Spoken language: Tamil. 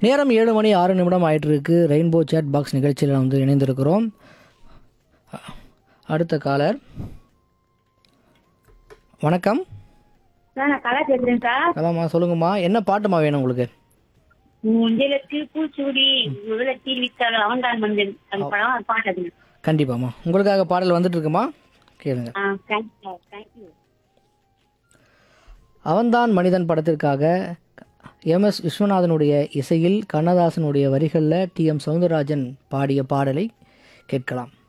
நேரம் ஏழு மணி ஆறு நிமிடம் ஆயிட்டு இருக்கு ரெயின்போ சேட் பாக்ஸ் நிகழ்ச்சியில் வந்து இணைந்திருக்கிறோம் அ- அடுத்த காலர் வணக்கம் சார் நான் கலா பேசுறேன் சார் கலாமா சொல்லுங்கம்மா என்ன பாட்டுமா வேணும் உங்களுக்கு முஞ்சலத்து பூச்சூடி முதலத்தில் வித்தாள் அவன்தான் மந்தன் அந்த படம் அது பாட்டு அது கண்டிப்பாம்மா உங்களுக்காக பாடல் வந்துட்டு இருக்குமா கேளுங்க ஆ தேங்க்யூ சார் தேங்க்யூ அவன்தான் மனிதன் படத்திற்காக எம் எஸ் விஸ்வநாதனுடைய இசையில் கண்ணதாசனுடைய வரிகளில் டி எம் சௌந்தரராஜன் பாடிய பாடலை கேட்கலாம்